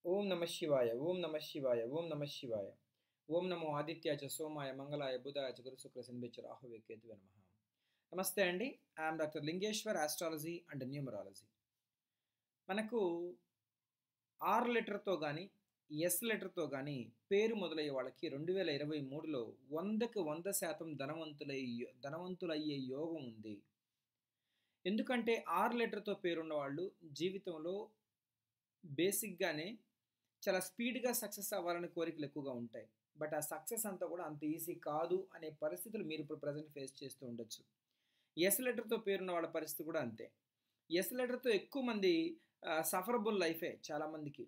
ఓం నమ శివాయ ఓం నమ శివాయ ఓం నమ శివాయ ఓం నమో ఆదిత్యాచ సోమాయ మంగళాయ బుధాయ చ గురు శుక్ర శనిపించ రాహువే కేతువే నమ నమస్తే అండి I'm doctor Lingeshwar astrology and numerology మనకు ఆర్ లెటర్తో కానీ ఎస్ లెటర్తో కానీ పేరు మొదలయ్యే వాళ్ళకి రెండు వేల ఇరవై మూడులో వందకు వంద శాతం ధనవంతులై ధనవంతులయ్యే యోగం ఉంది ఎందుకంటే ఆర్ లెటర్తో పేరున్న వాళ్ళు జీవితంలో బేసిక్గానే చాలా స్పీడ్గా సక్సెస్ అవ్వాలనే కోరికలు ఎక్కువగా ఉంటాయి బట్ ఆ సక్సెస్ అంతా కూడా అంత ఈజీ కాదు అనే పరిస్థితులు మీరు ఇప్పుడు ప్రజెంట్ ఫేస్ చేస్తూ ఉండొచ్చు ఎస్ లెటర్తో పేరున్న వాళ్ళ పరిస్థితి కూడా అంతే ఎస్ లెటర్తో ఎక్కువ మంది సఫరబుల్ లైఫే చాలామందికి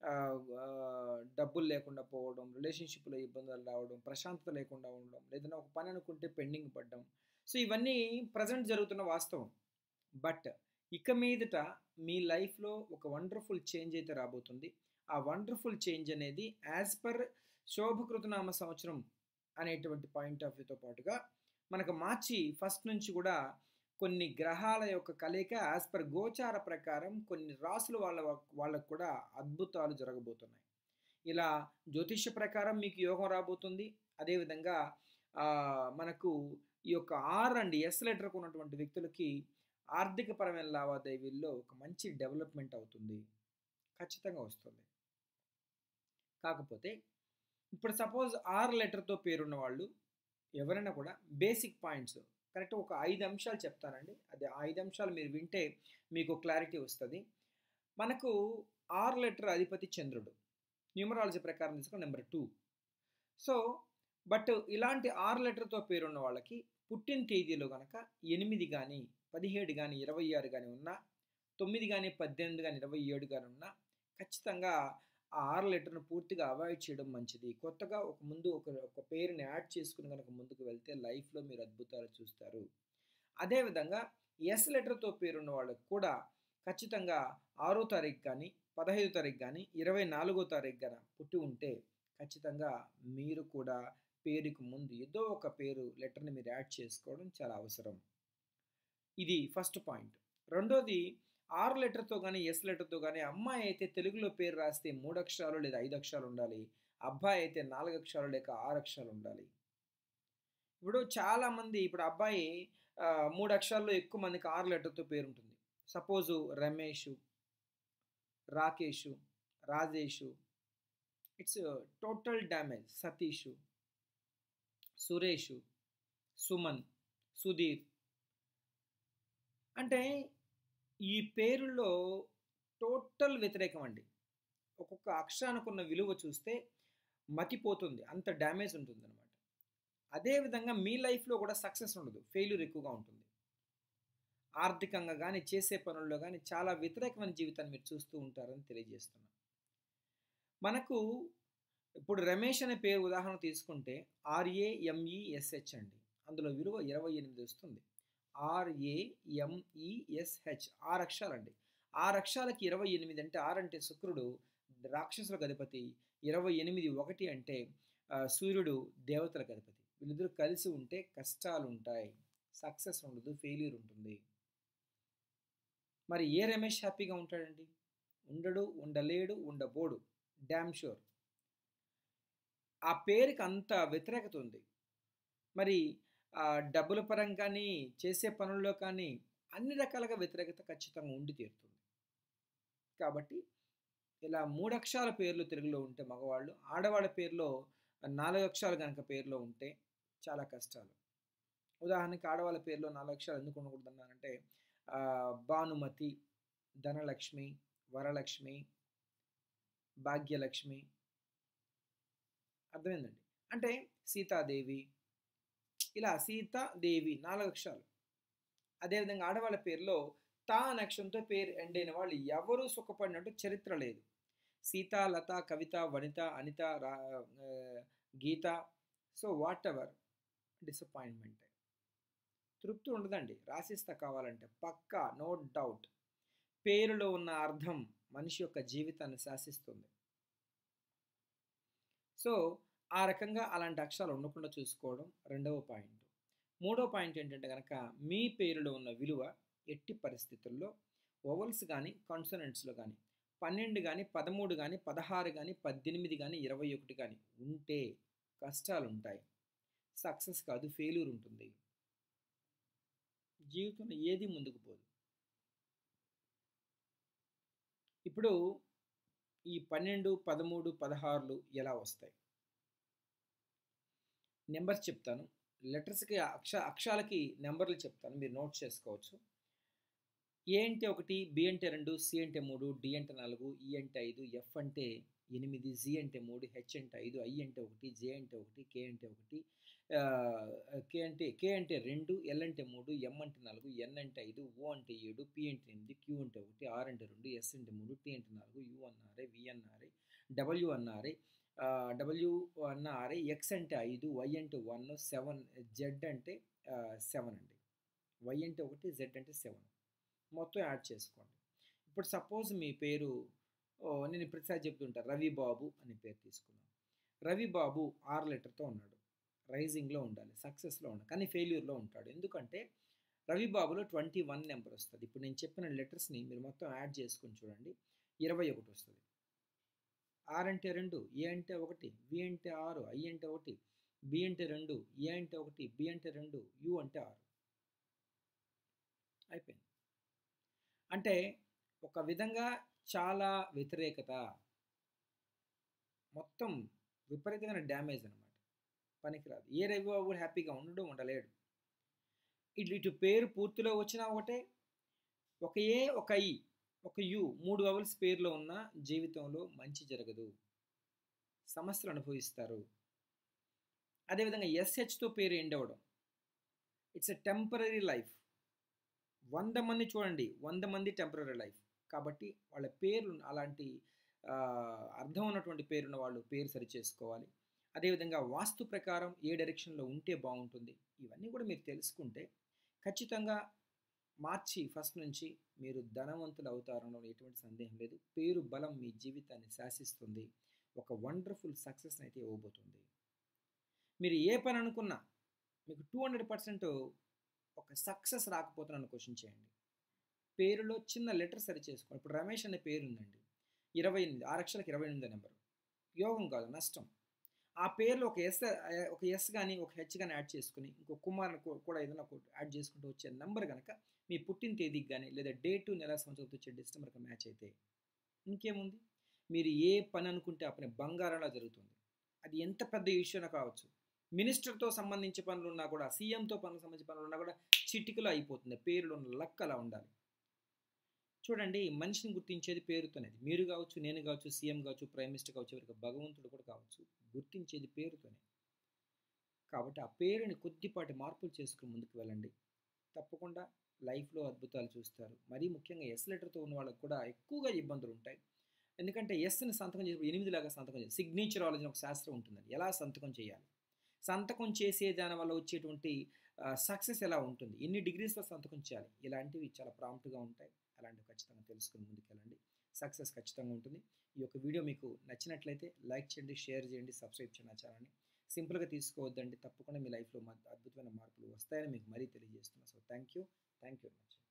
డబ్బులు లేకుండా పోవడం రిలేషన్షిప్లో ఇబ్బందులు రావడం ప్రశాంతత లేకుండా ఉండడం లేదన్నా ఒక పని అనుకుంటే పెండింగ్ పడడం సో ఇవన్నీ ప్రజెంట్ జరుగుతున్న వాస్తవం బట్ ఇక మీదట మీ లైఫ్లో ఒక వండర్ఫుల్ చేంజ్ అయితే రాబోతుంది ఆ వండర్ఫుల్ చేంజ్ అనేది యాజ్ పర్ శోభకృతనామ సంవత్సరం అనేటువంటి పాయింట్ ఆఫ్ వ్యూతో పాటుగా మనకు మార్చి ఫస్ట్ నుంచి కూడా కొన్ని గ్రహాల యొక్క కలయిక యాజ్ పర్ గోచార ప్రకారం కొన్ని రాసుల వాళ్ళ వాళ్ళకు కూడా అద్భుతాలు జరగబోతున్నాయి ఇలా జ్యోతిష్య ప్రకారం మీకు యోగం రాబోతుంది అదేవిధంగా మనకు ఈ యొక్క ఆర్ అండ్ ఎస్ లెటర్కు ఉన్నటువంటి వ్యక్తులకి ఆర్థికపరమైన లావాదేవీల్లో ఒక మంచి డెవలప్మెంట్ అవుతుంది ఖచ్చితంగా వస్తుంది కాకపోతే ఇప్పుడు సపోజ్ ఆర్ లెటర్తో పేరున్న వాళ్ళు ఎవరైనా కూడా బేసిక్ పాయింట్స్ కరెక్ట్ ఒక ఐదు అంశాలు చెప్తానండి అదే ఐదు అంశాలు మీరు వింటే మీకు క్లారిటీ వస్తుంది మనకు ఆర్ లెటర్ అధిపతి చంద్రుడు న్యూమరాలజీ ప్రకారం తీసుకుని నెంబర్ టూ సో బట్ ఇలాంటి ఆర్ లెటర్తో పేరున్న వాళ్ళకి పుట్టిన తేదీలో కనుక ఎనిమిది కానీ పదిహేడు కానీ ఇరవై ఆరు కానీ ఉన్నా తొమ్మిది కానీ పద్దెనిమిది కానీ ఇరవై ఏడు కానీ ఉన్నా ఖచ్చితంగా ఆ ఆరు లెటర్ను పూర్తిగా అవాయిడ్ చేయడం మంచిది కొత్తగా ఒక ముందు ఒక ఒక పేరుని యాడ్ చేసుకుని కనుక ముందుకు వెళ్తే లైఫ్లో మీరు అద్భుతాలు చూస్తారు అదేవిధంగా ఎస్ లెటర్తో పేరున్న వాళ్ళకు కూడా ఖచ్చితంగా ఆరో తారీఖు కానీ పదహైదు తారీఖు కానీ ఇరవై నాలుగో తారీఖు కానీ పుట్టి ఉంటే ఖచ్చితంగా మీరు కూడా పేరుకు ముందు ఏదో ఒక పేరు లెటర్ని మీరు యాడ్ చేసుకోవడం చాలా అవసరం ఇది ఫస్ట్ పాయింట్ రెండోది ఆరు లెటర్తో కానీ ఎస్ లెటర్తో కానీ అమ్మాయి అయితే తెలుగులో పేరు రాస్తే మూడు అక్షరాలు లేదా ఐదు అక్షరాలు ఉండాలి అబ్బాయి అయితే నాలుగు అక్షరాలు లేక ఆరు అక్షరాలు ఉండాలి ఇప్పుడు చాలామంది ఇప్పుడు అబ్బాయి మూడు అక్షరాల్లో ఎక్కువ మందికి ఆరు లెటర్తో పేరు ఉంటుంది suppose Ramesh Rakesh Rajesh it's total damage Satish Suresh Suman Sudheer అంటే ఈ పేరులో టోటల్ వ్యతిరేకం అండి ఒక్కొక్క అక్షరానికి ఉన్న విలువ చూస్తే మతిపోతుంది అంత డ్యామేజ్ ఉంటుంది అనమాట అదేవిధంగా మీ లైఫ్లో కూడా సక్సెస్ ఉండదు ఫెయిల్యూర్ ఎక్కువగా ఉంటుంది ఆర్థికంగా కానీ చేసే పనుల్లో కానీ చాలా వ్యతిరేకమైన జీవితాన్ని మీరు చూస్తూ ఉంటారని తెలియజేస్తున్నా మనకు ఇప్పుడు రమేష్ అనే పేరు ఉదాహరణ తీసుకుంటే ఆర్ఏఎంఈఎస్హెచ్ అండి అందులో విలువ ఇరవై ఎనిమిది వస్తుంది ఆర్ఏఎంఈఎస్హెచ్ ఆరు అక్షరాలండి ఆరు అక్షరాలకి ఇరవై ఎనిమిది అంటే ఆరు అంటే శుక్రుడు రాక్షసులకు అధిపతి ఇరవై ఎనిమిది ఒకటి అంటే సూర్యుడు దేవతలకు అధిపతి వీళ్ళిద్దరూ కలిసి ఉంటే కష్టాలు ఉంటాయి సక్సెస్ ఉండదు ఫెయిల్యూర్ ఉంటుంది మరి ఏ రమేష్ హ్యాపీగా ఉంటాడండి ఉండడు ఉండలేడు ఉండబోడు డ్యామ్ షూర్ ఆ పేరుకి అంత వ్యతిరేకత ఉంది మరి డబ్బుల పరంగా కానీ చేసే పనుల్లో కానీ అన్ని రకాలుగా వ్యతిరేకత ఖచ్చితంగా ఉండి తీరుతుంది కాబట్టి ఇలా మూడు అక్షరాల పేర్లు తెలుగులో ఉంటే మగవాళ్ళు ఆడవాళ్ళ పేర్లో నాలుగు అక్షరాలు కనుక పేర్లో ఉంటే చాలా కష్టాలు ఉదాహరణకి ఆడవాళ్ళ పేర్లో నాలుగు అక్షరాలు ఎందుకు ఉండకూడదు అన్నానంటే భానుమతి ధనలక్ష్మి వరలక్ష్మి భాగ్యలక్ష్మి అర్థమైందండి అంటే సీతాదేవి ఇలా సీతాదేవి నాలుగు అక్షరాలు అదేవిధంగా ఆడవాళ్ళ పేరులో తా అనే అక్షరంతో పేరు ఎండ్ అయిన వాళ్ళు ఎవరూ సుఖపడినట్టు చరిత్ర లేదు సీత లత కవిత వనిత అనిత రా Geetha so whatever disappointment తృప్తి ఉండదండి రాసిస్తా కావాలంటే పక్కా నో డౌట్ పేరులో ఉన్న అర్థం మనిషి యొక్క జీవితాన్ని శాసిస్తుంది సో ఆ రకంగా అలాంటి అక్షరాలు ఉండకుండా చూసుకోవడం రెండవ పాయింట్ మూడో పాయింట్ ఏంటంటే కనుక మీ పేరులో ఉన్న విలువ ఎట్టి పరిస్థితుల్లో ఓవల్స్ కానీ కాన్సనెంట్స్లో కానీ పన్నెండు కానీ పదమూడు కానీ పదహారు కానీ పద్దెనిమిది కానీ ఇరవై ఒకటి కానీ ఉంటే కష్టాలు ఉంటాయి సక్సెస్ కాదు ఫెయిల్యూర్ ఉంటుంది జీవితంలో ఏది ముందుకు పోదు ఇప్పుడు ఈ పన్నెండు పదమూడు పదహారులు ఎలా వస్తాయి నెంబర్స్ చెప్తాను లెటర్స్కి అక్ష అక్షరాలకి నెంబర్లు చెప్తాను మీరు నోట్ చేసుకోవచ్చు ఏ అంటే ఒకటి బి అంటే రెండు సి అంటే మూడు డి అంటే నాలుగు ఈ అంటే ఐదు ఎఫ్ అంటే ఎనిమిది జి అంటే మూడు హెచ్ అంటే ఐదు ఐ అంటే ఒకటి జే అంటే ఒకటి కే అంటే ఒకటి కే అంటే కే అంటే రెండు ఎల్ అంటే మూడు ఎం అంటే నాలుగు ఎన్ అంటే ఐదు ఓ అంటే ఏడు పి అంటే ఎనిమిది క్యూ అంటే ఒకటి ఆర్ అంటే రెండు ఎస్ అంటే మూడు టి అంటే నాలుగు యు అన్నారే వి అన్నారే డబ్ల్యూ అన్నారే డబ్ల్యూ అన్నారే ఎక్స్ అంటే ఐదు వై అంటే వన్ సెవెన్ జెడ్ అంటే సెవెన్ అండి వై అంటే ఒకటి జెడ్ అంటే సెవెన్ మొత్తం యాడ్ చేసుకోండి ఇప్పుడు సపోజ్ మీ పేరు నేను ప్రతిసారి చెప్తుంటాను రవి బాబు అనే పేరు తీసుకున్నాను రవి బాబు ఆరు లెటర్తో ఉన్నాడు రైజింగ్లో ఉండాలి సక్సెస్లో ఉండాలి కానీ ఫెయిల్యూర్లో ఉంటాడు ఎందుకంటే రవి బాబులో ట్వంటీ వన్ నెంబర్ వస్తుంది ఇప్పుడు నేను చెప్పిన లెటర్స్ని మీరు మొత్తం యాడ్ చేసుకుని చూడండి ఇరవై ఒకటి వస్తుంది ఆర్ అంటే రెండు ఏ అంటే ఒకటి వి అంటే ఆరు ఐ అంటే ఒకటి బి అంటే రెండు ఏ అంటే ఒకటి బి అంటే రెండు యు అంటే ఆరు అయిపోయింది అంటే ఒక విధంగా చాలా వ్యతిరేకత మొత్తం విపరీతమైన డ్యామేజ్ అనమాట పనికిరాదు ఏ రవి బాబు కూడా హ్యాపీగా ఉండడు ఉండలేడు ఇటు ఇటు పేరు పూర్తిలో వచ్చినా ఒకటే ఒక ఏ ఒక ఐ ఒక యు మూడు వవల్స్ పేరులో ఉన్న జీవితంలో మంచి జరగదు సమస్యలు అనుభవిస్తారు అదేవిధంగా ఎస్హెచ్తో పేరు ఎండ్ అవ్వడం ఇట్స్ ఎ టెంపరీ లైఫ్ వంద మంది చూడండి వంద మంది టెంపరీ లైఫ్ కాబట్టి వాళ్ళ పేర్లు అలాంటి అర్థం ఉన్నటువంటి పేరున్న వాళ్ళు పేరు సరి చేసుకోవాలి అదేవిధంగా వాస్తు ప్రకారం ఏ డైరెక్షన్లో ఉంటే బాగుంటుంది ఇవన్నీ కూడా మీరు తెలుసుకుంటే ఖచ్చితంగా మార్చి ఫస్ట్ నుంచి మీరు ధనవంతులు అవుతారనలో ఎటువంటి సందేహం లేదు పేరు బలం మీ జీవితాన్ని శాసిస్తుంది ఒక వండర్ఫుల్ సక్సెస్ని అయితే ఇవ్వబోతుంది మీరు ఏ పని అనుకున్నా మీకు టూ హండ్రెడ్ పర్సెంట్ ఒక సక్సెస్ రాకపోతున్నాను క్వశ్చన్ చేయండి పేరులో చిన్న లెటర్ సరి చేసుకోండి ఇప్పుడు రమేష్ అనే పేరు ఉందండి ఇరవై ఎనిమిది ఆరు అక్షరాలకు ఇరవై ఎనిమిది నెంబర్ యోగం కాదు నష్టం ఆ పేర్లో ఒక ఎస్ ఒక ఎస్ కానీ ఒక హెచ్ కానీ యాడ్ చేసుకుని ఇంకో కుమార్ కూడా ఏదైనా ఒక యాడ్ చేసుకుంటూ వచ్చే నెంబర్ కనుక మీ పుట్టిన తేదీకి కానీ లేదా డేటు నెల సంవత్సరంతో వచ్చే డిస్టెంబర్కి మ్యాచ్ అయితే ఇంకేముంది మీరు ఏ పని అనుకుంటే ఆ పని బంగారంలా జరుగుతుంది అది ఎంత పెద్ద ఇష్యూనా కావచ్చు మినిస్టర్తో సంబంధించి పనులు ఉన్నా కూడా సీఎంతో పనులకు సంబంధించిన పనులు ఉన్నా కూడా చిటికలో అయిపోతుంది పేరులో ఉన్న లక్ అలా ఉండాలి చూడండి మనిషిని గుర్తించేది పేరుతోనే మీరు కావచ్చు నేను కావచ్చు సీఎం కావచ్చు ప్రైమ్ మినిస్టర్ కావచ్చు ఎవరికి భగవంతుడు కూడా కావచ్చు గుర్తించేది పేరుతోనే కాబట్టి ఆ పేరుని కొద్దిపాటి మార్పులు చేసుకుని ముందుకు వెళ్ళండి తప్పకుండా లైఫ్లో అద్భుతాలు చూస్తారు మరీ ముఖ్యంగా ఎస్ లెటర్తో ఉన్న వాళ్ళకి కూడా ఎక్కువగా ఇబ్బందులు ఉంటాయి ఎందుకంటే ఎస్ని సంతకం చేసి ఎనిమిదిలాగా సంతకం చేయాలి సిగ్నేచరాలజీ ఒక శాస్త్రం ఉంటుందండి ఎలా సంతకం చేయాలి సంతకం చేసే దాని వల్ల వచ్చేటువంటి సక్సెస్ ఎలా ఉంటుంది ఎన్ని డిగ్రీస్లో సంతకం చేయాలి ఇలాంటివి చాలా ప్రాంప్ట్గా ఉంటాయి అలాంటివి ఖచ్చితంగా తెలుసుకుని ముందుకెళ్ళండి సక్సెస్ ఖచ్చితంగా ఉంటుంది ఈ యొక్క వీడియో మీకు నచ్చినట్లయితే లైక్ చేయండి షేర్ చేయండి సబ్స్క్రైబ్ చేయండి నా ఛానల్ని సింపుల్గా తీసుకోవద్దండి తప్పకుండా మీ లైఫ్లో అద్భుతమైన మార్పులు వస్తాయని మీకు మరీ తెలియజేస్తున్నాను so thank you thank you very much